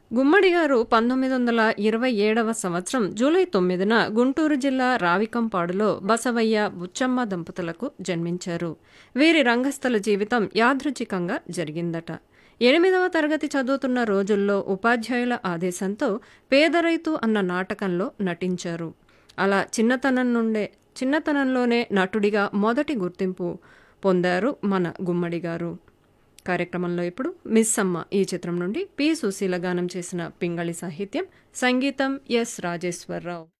గుమ్మడి గారు పంతొమ్మిది వందల ఇరవై ఏడవ సంవత్సరం జూలై తొమ్మిదిన గుంటూరు జిల్లా రావికంపాడులో బసవయ్య బుచ్చమ్మ దంపతులకు జన్మించారు వీరి రంగస్థల జీవితం యాదృచ్ఛికంగా జరిగిందట ఎనిమిదవ తరగతి చదువుతున్న రోజుల్లో ఉపాధ్యాయుల ఆదేశంతో పేదరైతు అన్న నాటకంలో నటించారు అలా చిన్నతనం నుండే చిన్నతనంలోనే నటుడిగా మొదటి గుర్తింపు పొందారు మన గుమ్మడి గారు కార్యక్రమంలో ఇప్పుడు మిస్ అమ్మ ఈ చిత్రం నుండి పి సుశీల గానం చేసిన పింగళి సాహిత్యం సంగీతం ఎస్ రాజేశ్వరరావు